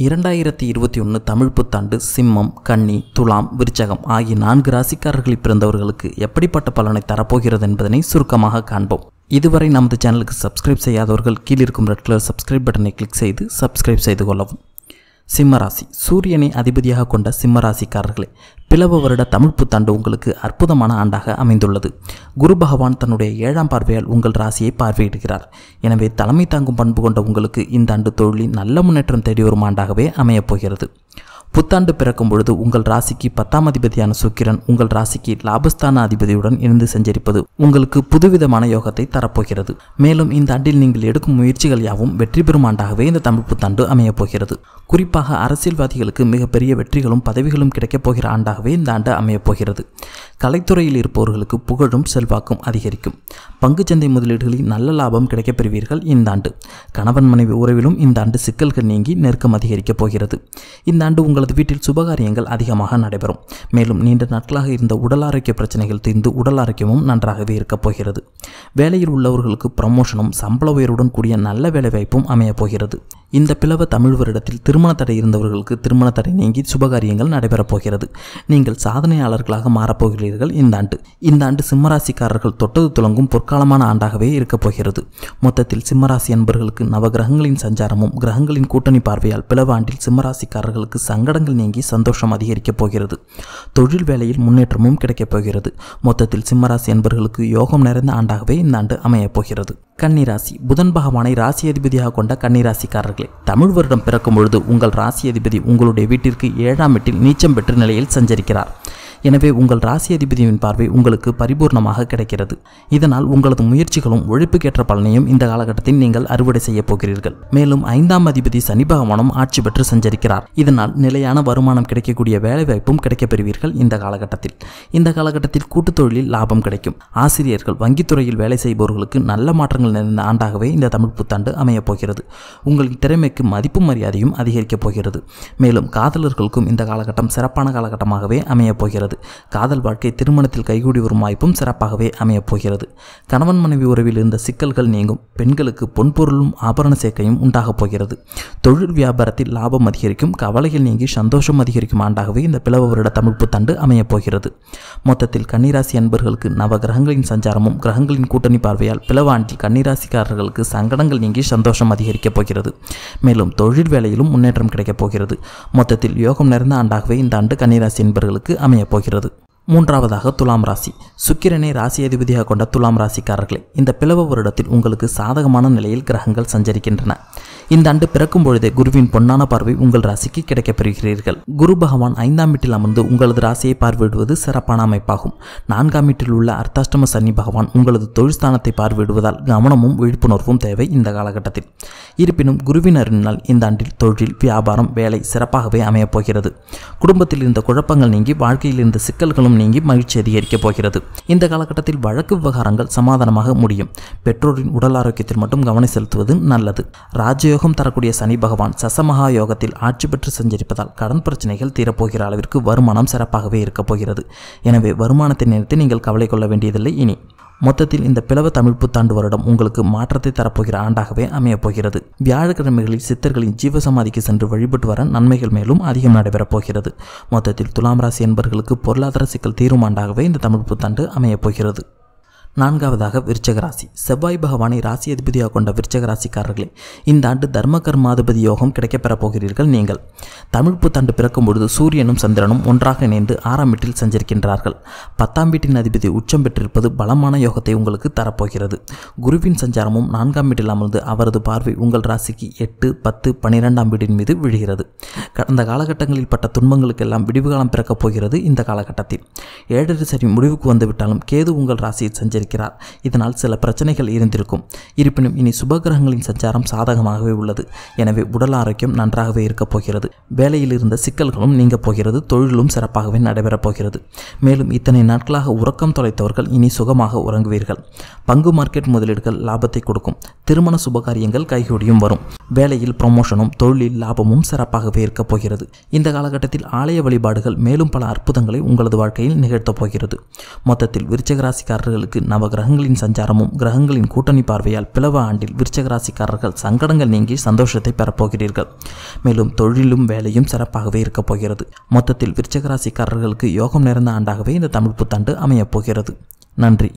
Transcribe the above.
இரண்டாயிரத்தி இருபத்தி ஒன்று தமிழ் புத்தாண்டு சிம்மம் கன்னி துலாம் விருச்சகம் ஆகிய நான்கு ராசிக்காரர்களில் பிறந்தவர்களுக்கு எப்படிப்பட்ட பலனை தரப்போகிறது என்பதனை சுருக்கமாக காண்போம் இதுவரை நமது சேனலுக்கு சப்ஸ்கிரைப் செய்யாதவர்கள் கீழிருக்கும் ரெட் கலர் சப்ஸ்கிரைப் பட்டனை கிளிக் செய்து சப்ஸ்கிரைப் செய்து கொள்ளவும் சிம்மராசி சூரியனை அதிபதியாக கொண்ட சிம்மராசிக்காரர்களே பிளவ வருட தமிழ் புத்தாண்டு உங்களுக்கு அற்புதமான ஆண்டாக அமைந்துள்ளது குரு பகவான் தன்னுடைய ஏழாம் பார்வையால் உங்கள் ராசியை பார்வையிடுகிறார் எனவே தலைமை தாங்கும் பண்பு கொண்ட உங்களுக்கு இந்த ஆண்டு தொழிலில் நல்ல முன்னேற்றம் தேடி வரும் ஆண்டாகவே அமையப் போகிறது புத்தாண்டு பிறக்கும் பொழுது உங்கள் ராசிக்கு பத்தாம் அதிபதியான சுக்கிரன் உங்கள் ராசிக்கு லாபஸ்தான அதிபதியுடன் இணைந்து சஞ்சரிப்பது உங்களுக்கு புதுவிதமான யோகத்தை தரப்போகிறது மேலும் இந்த ஆண்டில் நீங்கள் எடுக்கும் முயற்சிகள் யாவும் வெற்றி பெறும் ஆண்டாகவே இந்த தமிழ் புத்தாண்டு அமையப் போகிறது குறிப்பாக அரசியல்வாதிகளுக்கு மிகப்பெரிய வெற்றிகளும் பதவிகளும் கிடைக்கப் போகிற ஆண்டாகவே இந்த ஆண்டு அமையப் போகிறது கலைத்துறையில் இருப்பவர்களுக்கு புகழும் செல்வாக்கும் அதிகரிக்கும் பங்குச்சந்தை முதலீடுகளில் நல்ல லாபம் கிடைக்கப் பெறுவீர்கள் இந்த ஆண்டு கணவன் மனைவி உறவிலும் இந்த ஆண்டு சிக்கல்கள் நீங்கி நெருக்கம் அதிகரிக்கப் போகிறது இந்த ஆண்டு உங்களது வீட்டில் சுபகாரியங்கள் அதிகமாக நடைபெறும் மேலும் நீண்ட நாட்களாக இருந்த உடல் ஆரோக்கிய பிரச்சனைகள் தீர்ந்து உடல் ஆரோக்கியமும் நன்றாகவே இருக்கப் போகிறது வேலையில் உள்ளவர்களுக்கு ப்ரமோஷனும் சம்பள உயர்வுடன் கூடிய நல்ல வேலைவாய்ப்பும் அமையப் போகிறது இந்த பிளவ தமிழ் வருடத்தில் திருமண தடை இருந்தவர்களுக்கு திருமண தடை நீங்கி சுபகாரியங்கள் நடைபெறப் போகிறது நீங்கள் சாதனையாளர்களாக மாறப்போகிறீர்கள் இந்த ஆண்டு இந்த ஆண்டு சிம்மராசிக்காரர்கள் தொட்டது துலங்கும் பொற்காலமான ஆண்டாகவே இருக்கப் போகிறது மொத்தத்தில் சிம்மராசி அன்பர்களுக்கு நவகிரகங்களின் சஞ்சாரமும் கிரகங்களின் கூட்டணி பார்வையால் பிளவ ஆண்டில் சிம்மராசிக்காரர்களுக்கு சங்கடங்கள் நீங்கி சந்தோஷம் அதிகரிக்கப் போகிறது தொழில் வேலையில் முன்னேற்றமும் கிடைக்கப் போகிறது மொத்தத்தில் சிம்மராசி அன்பர்களுக்கு யோகம் நிறைந்த ஆண்டாகவே இந்த ஆண்டு அமையப் போகிறது கன்னிராசி புதன் பகவானை ராசி அதிபதியாக கொண்ட கன்னிராசிக்காரர்களே தமிழ் வருடம் பிறக்கும் பொழுது உங்கள் ராசி அதிபதி உங்களுடைய வீட்டிற்கு ஏழாம் எட்டில் நீச்சம் பெற்ற நிலையில் சஞ்சரிக்கிறார் எனவே உங்கள் ராசி அதிபதியின் பார்வை உங்களுக்கு பரிபூர்ணமாக கிடைக்கிறது இதனால் உங்களது முயற்சிகளும் உழைப்புக்கேற்ற பலனையும் இந்த காலகட்டத்தில் நீங்கள் அறுவடை செய்ய போகிறீர்கள் மேலும் ஐந்தாம் அதிபதி சனி பகவானும் ஆட்சி பெற்று சஞ்சரிக்கிறார் இதனால் நிலையான வருமானம் கிடைக்கக்கூடிய வேலைவாய்ப்பும் கிடைக்கப் பெறுவீர்கள் இந்த காலகட்டத்தில் இந்த காலகட்டத்தில் கூட்டுத் தொழிலில் லாபம் கிடைக்கும் ஆசிரியர்கள் வங்கித்துறையில் வேலை செய்பவர்களுக்கு நல்ல மாற்றங்கள் நிறைந்த ஆண்டாகவே இந்த தமிழ் புத்தாண்டு அமையப் போகிறது உங்களின் திறமைக்கு மதிப்பு மரியாதையும் அதிகரிக்கப் போகிறது மேலும் காதலர்களுக்கும் இந்த காலகட்டம் சிறப்பான காலகட்டமாகவே அமையப் போகிறது காதல் வாழ்க்கை திருமணத்தில் கைகூடி வரும் வாய்ப்பும் சிறப்பாகவே அமையப் போகிறது கணவன் மனைவி உறவில் இருந்த சிக்கல்கள் நீங்கும் பெண்களுக்கு பொன்பொருளும் ஆபரண சேர்க்கையும் உண்டாகப் போகிறது தொழில் வியாபாரத்தில் லாபம் அதிகரிக்கும் கவலைகள் நீங்கி சந்தோஷம் அதிகரிக்கும் ஆண்டாகவே இந்த பிளவ வருட தமிழ் புத்தாண்டு அமையப் போகிறது மொத்தத்தில் கன்னிராசி அன்பர்களுக்கு நவ கிரகங்களின் சஞ்சாரமும் கிரகங்களின் கூட்டணி பார்வையால் பிளவ ஆண்டில் கன்னிராசிக்காரர்களுக்கு சங்கடங்கள் நீங்கி சந்தோஷம் அதிகரிக்கப் போகிறது மேலும் தொழில் வேலையிலும் முன்னேற்றம் கிடைக்கப் போகிறது மொத்தத்தில் யோகம் நிறைந்த ஆண்டாகவே இந்த ஆண்டு கன்னிராசி என்பர்களுக்கு அமையப் போகிறது மூன்றாவதாக துலாம் ராசி சுக்கிரனை ராசி அதிபதியாக கொண்ட துலாம் ராசிக்காரர்களே இந்த பிளவ வருடத்தில் உங்களுக்கு சாதகமான நிலையில் கிரகங்கள் சஞ்சரிக்கின்றன இந்த ஆண்டு பிறக்கும் பொழுதே குருவின் பொன்னான பார்வை உங்கள் ராசிக்கு கிடைக்கப் பெறுகிறீர்கள் குரு பகவான் ஐந்தாம் வீட்டில் அமர்ந்து உங்களது ராசியை பார்வையிடுவது சிறப்பான அமைப்பாகும் நான்காம் வீட்டில் உள்ள அர்த்தாஷ்டம சனி பகவான் உங்களது தொழில் ஸ்தானத்தை பார்வையிடுவதால் கவனமும் விழிப்புணர்வும் தேவை இந்த காலகட்டத்தில் இருப்பினும் குருவின் அருளினால் இந்த ஆண்டில் தொழில் வியாபாரம் வேலை சிறப்பாகவே அமையப் போகிறது குடும்பத்தில் இருந்த குழப்பங்கள் நீங்கி வாழ்க்கையில் இருந்த சிக்கல்களும் நீங்கி மகிழ்ச்சி அதிகரிக்கப் போகிறது இந்த காலகட்டத்தில் வழக்கு விவகாரங்கள் சமாதானமாக முடியும் பெற்றோரின் உடல் ஆரோக்கியத்தில் மட்டும் கவனம் செலுத்துவது நல்லது ராஜயோகம் தரக்கூடிய சனி பகவான் சசமகா யோகத்தில் ஆட்சி பெற்று சஞ்சரிப்பதால் கடன் பிரச்சனைகள் தீரப்போகிற அளவிற்கு வருமானம் சிறப்பாகவே இருக்கப் போகிறது எனவே வருமானத்தை நினைத்து நீங்கள் கவலை கொள்ள வேண்டியதில்லை இனி மொத்தத்தில் இந்த பிளவ தமிழ் புத்தாண்டு வருடம் உங்களுக்கு மாற்றத்தை தரப்போகிற ஆண்டாகவே அமையப் போகிறது வியாழக்கிழமைகளில் சித்தர்களின் ஜீவசமாதிக்கு சென்று வழிபட்டு வர நன்மைகள் மேலும் அதிகம் நடைபெறப் போகிறது மொத்தத்தில் துலாம் ராசி என்பர்களுக்கு பொருளாதார சிக்கல் தீரும் ஆண்டாகவே இந்த தமிழ் புத்தாண்டு அமையப் போகிறது நான்காவதாக விருச்சக ராசி செவ்வாய் பகவானை ராசி அதிபதியாக கொண்ட விருச்சக ராசிக்காரர்களே இந்த ஆண்டு தர்ம கர்மாதிபதி யோகம் கிடைக்கப் பெறப் போகிறீர்கள் நீங்கள் தமிழ் புத்தாண்டு பிறக்கும் பொழுது சூரியனும் சந்திரனும் ஒன்றாக இணைந்து ஆறாம் வீட்டில் சஞ்சரிக்கின்றார்கள் பத்தாம் வீட்டின் அதிபதி உச்சம் பெற்றிருப்பது பலமான யோகத்தை உங்களுக்கு தரப்போகிறது குருவின் சஞ்சாரமும் நான்காம் வீட்டில் அமர்ந்து அவரது பார்வை உங்கள் ராசிக்கு எட்டு பத்து பன்னிரெண்டாம் வீட்டின் மீது விழுகிறது கடந்த காலகட்டங்களில் பட்ட துன்பங்களுக்கெல்லாம் விடிவு காலம் பிறக்கப் போகிறது இந்த காலகட்டத்தில் ஏழரை சரி முடிவுக்கு வந்துவிட்டாலும் கேது உங்கள் ராசியில் சஞ்சரி இருக்கிறார் இதனால் சில பிரச்சனைகள் இருந்திருக்கும் இருப்பினும் இனி சுபகிரகங்களின் சஞ்சாரம் சாதகமாகவே உள்ளது எனவே உடல் ஆரோக்கியம் நன்றாகவே இருக்கப் போகிறது வேலையில் இருந்த சிக்கல்களும் நீங்க போகிறது தொழிலும் சிறப்பாகவே நடைபெறப் போகிறது மேலும் இத்தனை நாட்களாக உறக்கம் தொலைத்தவர்கள் இனி சுகமாக உறங்குவீர்கள் பங்கு மார்க்கெட் முதலீடுகள் லாபத்தை கொடுக்கும் திருமண சுபகாரியங்கள் கைகூடியும் வரும் வேலையில் ப்ரமோஷனும் தொழிலில் லாபமும் சிறப்பாகவே இருக்கப் போகிறது இந்த காலகட்டத்தில் ஆலய வழிபாடுகள் மேலும் பல அற்புதங்களை உங்களது வாழ்க்கையில் நிகழ்த்தப் போகிறது மொத்தத்தில் விருச்சக ராசிக்காரர்களுக்கு நவ கிரகங்களின் சஞ்சாரமும் கிரகங்களின் கூட்டணி பார்வையால் பிளவ ஆண்டில் விருச்சக ராசிக்காரர்கள் சங்கடங்கள் நீங்கி சந்தோஷத்தை பெறப்போகிறீர்கள் மேலும் தொழிலும் வேலையும் சிறப்பாகவே இருக்கப் போகிறது மொத்தத்தில் விருச்சக ராசிக்காரர்களுக்கு யோகம் நிறைந்த ஆண்டாகவே இந்த தமிழ் புத்தாண்டு அமையப் போகிறது நன்றி